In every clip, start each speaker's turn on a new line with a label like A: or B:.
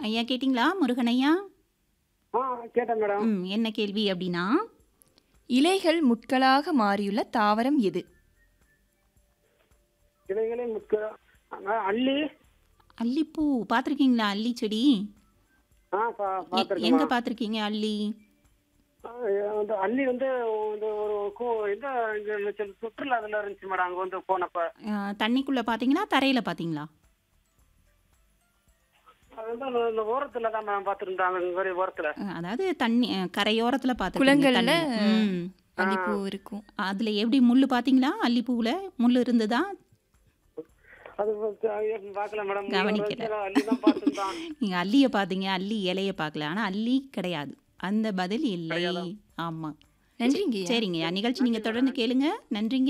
A: ஐயா கேட்டிங்களா முருகன் ஐயா
B: ஆ கேட்டேன் மேடம்
A: ம் என்ன கேள்வி அப்படின்னா
C: இலைகள் முட்களாக மாறியுள்ள தாவரம் எது
B: இலைகளே முக்க ஆ, அள்ளி
A: அல்லிப்பூ பார்த்துருக்கீங்களா அல்லி செடி
B: ஆ பா
A: எ-
B: பார்த்துருக்கேன்
A: எங்க பார்த்துருக்கீங்க அல்லி
B: வந்து அள்ளி வந்து இந்த ஒரு கோ இந்த இந்த சில சுற்றுலா அதில் இருந்துச்சு மேடம் அங்கே வந்து போனப்ப
A: ஆ, தண்ணிக்குள்ள பார்த்தீங்களா தரையில பார்த்தீங்களா
B: அது வந்து அந்த- இந்த ஓரத்தில் தான் மேம் பார்த்துருந்தேன் அந்த மாதிரி ஓரத்தில்
A: ஆ, அதாவது தண்ணி ஆ, கரையோரத்தில் பார்த்துருக்கீங்க
C: குளங்கள்ல
A: ம்
C: அல்லிப்பூ இருக்கும்
A: அதுல எப்படி முள்ளு பார்த்தீங்களா அல்லிப்பூவில் முள்ளு இருந்ததா
B: அது வந்து, ஐயோ, பார்க்கல மேடம்
A: கவனிக்கல.
B: அள்ளி தான் பார்த்துருந்தான்
A: நீங்க அல்லியை பார்த்தீங்க அல்லி இலைய பார்க்கல ஆனா அல்லி கிடையாது அந்த பதில் இல்லை ஆமா
C: நன்றிங்க
A: சரிங்க நிகழ்ச்சி நீங்க தொடர்ந்து கேளுங்க நன்றிங்க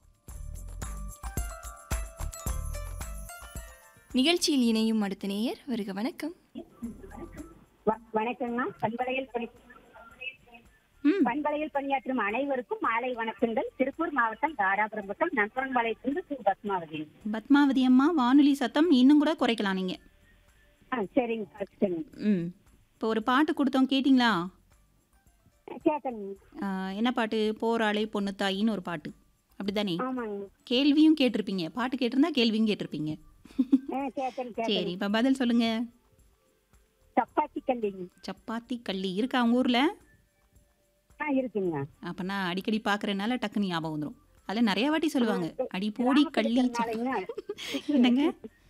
C: நிகழ்ச்சியில் இணையும் அடுத்த நேயர் வருக வணக்கம்
D: வ- வணக்கங்கம்மா பண்பலையில் பணி
A: ம்
D: பண்பலையில் பணியாற்றும் அனைவருக்கும் மாலை வணக்கங்கள் திருப்பூர் மாவட்டம் தாராபுரம் வட்டம் நம்பரம்பாளையத்திலிருந்து திரு பத்மாவதி
A: பத்மாவதி அம்மா வானொலி சத்தம் இன்னும் கூட குறைக்கலாம் நீங்க
D: ஆ சரிங்க சரிங்க
A: ம் இப்போ ஒரு பாட்டு கொடுத்தோம் கேட்டிங்களா
D: கேட்டேங்க
A: ஆ, என்ன பாட்டு போராளை பொண்ணு தாயின்னு ஒரு பாட்டு அப்படிதானே
D: ஆமாங்க
A: கேள்வியும் கேட்டிருப்பீங்க பாட்டு கேட்டிருந்தா கேள்வியும் கேட்டிருப்பீங்க
D: ஆ கேட்டேன்
A: சரி
D: கேட்டேன்
A: இப்போ பதில் சொல்லுங்க
D: சப்பாத்தி கல்லிங்க
A: சப்பாத்தி கள்ளி இருக்கா உங்க ஊர்ல
D: ஆ இருக்குங்க
A: அப்ப நான் அடிக்கடி பார்க்கறதுனால டக்குன்னு ஞாபகம் வந்துடும் அதில் நிறைய வாட்டி சொல்லுவாங்க அடி போடி கள்ளி சப்பா-
D: இருக்கிறதுனாலங்க.
A: என்னங்க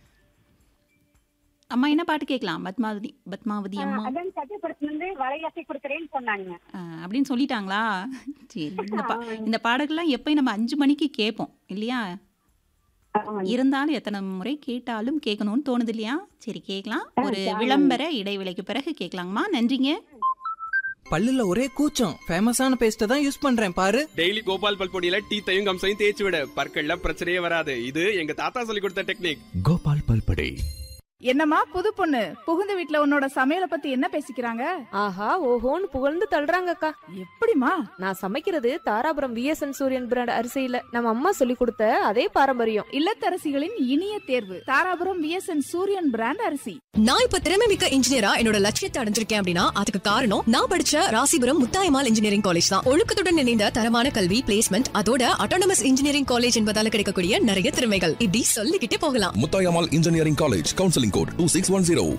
A: அம்மா என்ன பாட்டு கேட்கலாம் பத்மாவதி பத்மாவதி
D: ஆ,
A: அம்மா
D: அதான் சத்தியப்படுத்தி வந்து வலையாசை கொடுக்குறேன்னு சொன்னாங்க
A: ஆ, அப்படின்னு சொல்லிட்டாங்களா சரி இந்த பா இந்த பாடல்கள்லாம் எப்பயும் நம்ம அஞ்சு மணிக்கு கேட்போம் இல்லையா
D: ஆமாங்க.
A: இருந்தாலும் எத்தனை முறை கேட்டாலும் கேட்கணும்னு தோணுது இல்லையா சரி கேட்கலாம் ஒரு விளம்பர இடைவேளைக்கு பிறகு கேட்கலாங்கம்மா நன்றிங்க
E: பல்லுல ஒரே கூச்சம் ஃபேமஸான பேஸ்ட்டை தான் யூஸ் பண்றேன் பாரு
F: டெய்லி கோபால் பல்பொடியில டீத்தையும் கம்சையும் தேய்ச்சி விட பற்கள்ல பிரச்சனையே வராது இது எங்க தாத்தா சொல்லி கொடுத்த டெக்னிக்
G: கோபால் பல்படை
H: என்னம்மா புது பொண்ணு புகுந்த வீட்ல உன்னோட சமையல பத்தி என்ன பேசிக்கிறாங்க
I: ஆஹா ஓஹோன்னு புகழ்ந்து தள்ளுறாங்கக்கா
H: எப்படிமா
I: நான் சமைக்கிறது தாராபுரம் விஎஸ்என் சூரியன் பிராண்ட் அரிசியில நம்ம அம்மா சொல்லி கொடுத்த அதே பாரம்பரியம்
H: இல்லத்தரசிகளின் இனிய தேர்வு தாராபுரம் விஎஸ்என் சூரியன் பிராண்ட் அரிசி
J: நான் இப்ப திறமை மிக்க இன்ஜினியரா என்னோட லட்சியத்தை அடைஞ்சிருக்கேன் அப்படின்னா அதுக்கு காரணம் நான் படிச்ச ராசிபுரம் முத்தாயமால் இன்ஜினியரிங் காலேஜ் தான் ஒழுக்கத்துடன் இணைந்த தரமான கல்வி பிளேஸ்மெண்ட் அதோட அட்டானமஸ் இன்ஜினியரிங் காலேஜ் என்பதால கிடைக்கக்கூடிய நிறைய திறமைகள் இப்படி சொல்லிக்கிட்டே போகலாம்
G: Muthayammal engineering college counselling code two six one zero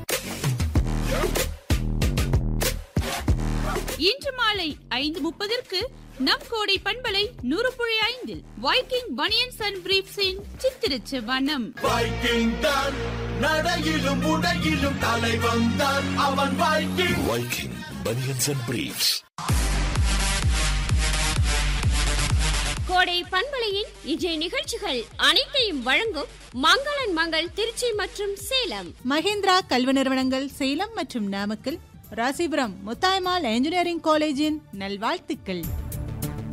K: இன்று மாலை ஐந்து முப்பதற்கு நம் கோடை பண்பலை நூறு புள்ளி ஐந்தில் வைக்கிங் பனியன்ஸ் அண்ட் பிரீப்ஸின் சித்திரச்சு வனம்
L: வைக்கிங் தான் நடையிலும் உடையிலும் தலை வந்தான் அவன் Viking
G: Viking banians and briefs
K: கோடை பண்பலையின் இன்றைய நிகழ்ச்சிகள் அனைத்தையும் வழங்கும் மங்களன் மங்கள் திருச்சி மற்றும் சேலம்
M: மகேந்திரா கல்வி நிறுவனங்கள் சேலம் மற்றும் நாமக்கல் ராசிபுரம் முத்தாய்மால் இன்ஜினியரிங் காலேஜின் நல்வாழ்த்துக்கள்